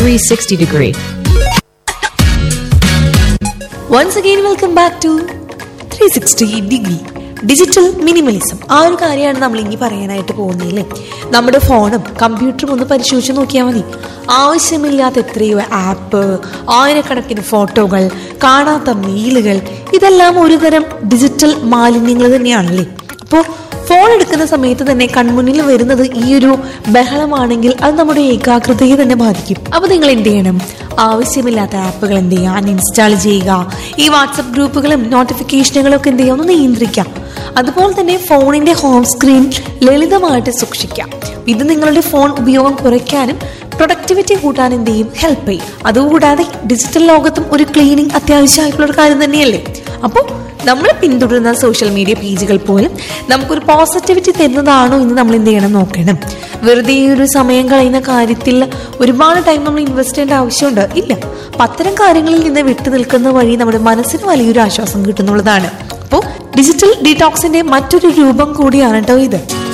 360 degree. Once again welcome back to three sixty degree digital minimalism ആ ഒരു കാര്യമാണ് നമ്മൾ ഇനി പറയാനായിട്ട് പോകുന്നില്ലേ നമ്മുടെ ഫോണും കമ്പ്യൂട്ടറും ഒന്ന് പരിശോധിച്ച് നോക്കിയാൽ മതി ആവശ്യമില്ലാത്ത എത്രയോ ആപ്പ് ആയിരക്കണക്കിന് ഫോട്ടോകൾ കാണാത്ത മെയിലുകൾ ഇതെല്ലാം ഒരു തരം ഡിജിറ്റൽ മാലിന്യങ്ങൾ തന്നെയാണല്ലേ അപ്പോൾ ഫോൺ എടുക്കുന്ന സമയത്ത് തന്നെ കൺമുന്നിൽ വരുന്നത് ഈ ഒരു ബഹളമാണെങ്കിൽ അത് നമ്മുടെ ഏകാഗ്രതയെ തന്നെ ബാധിക്കും അപ്പൊ നിങ്ങൾ എന്ത് ചെയ്യണം ആവശ്യമില്ലാത്ത ആപ്പുകൾ എന്ത് ചെയ്യുക അൺഇൻസ്റ്റാൾ ചെയ്യുക ഈ വാട്സപ്പ് ഗ്രൂപ്പുകളും നോട്ടിഫിക്കേഷനുകളും ഒക്കെ എന്ത് ചെയ്യുക ഒന്ന് നിയന്ത്രിക്കാം അതുപോലെ തന്നെ ഫോണിന്റെ ഹോം സ്ക്രീൻ ലളിതമായിട്ട് സൂക്ഷിക്കാം ഇത് നിങ്ങളുടെ ഫോൺ ഉപയോഗം കുറയ്ക്കാനും പ്രൊഡക്ടിവിറ്റി കൂട്ടാൻ എന്ത് ചെയ്യും ഹെൽപ്പ് ചെയ്യും അതുകൂടാതെ ഡിജിറ്റൽ ലോകത്തും ഒരു ക്ലീനിങ് അത്യാവശ്യമായിട്ടുള്ള ഒരു കാര്യം തന്നെയല്ലേ അപ്പോൾ നമ്മൾ പിന്തുടരുന്ന സോഷ്യൽ മീഡിയ പേജുകൾ പോലും നമുക്കൊരു പോസിറ്റിവിറ്റി തരുന്നതാണോ എന്ന് നമ്മൾ എന്ത് ചെയ്യണം നോക്കണം വെറുതെ ഈ ഒരു സമയം കളയുന്ന കാര്യത്തിൽ ഒരുപാട് ടൈം നമ്മൾ ഇൻവെസ്റ്റ് ചെയ്യേണ്ട ആവശ്യമുണ്ട് ഇല്ല അപ്പൊ അത്തരം കാര്യങ്ങളിൽ നിന്ന് വിട്ടു നിൽക്കുന്ന വഴി നമ്മുടെ മനസ്സിന് വലിയൊരു ആശ്വാസം കിട്ടുന്നുള്ളതാണ് അപ്പോൾ ഡിജിറ്റൽ ഡീടോക്സിന്റെ മറ്റൊരു രൂപം കൂടിയാണ് കേട്ടോ ഇത്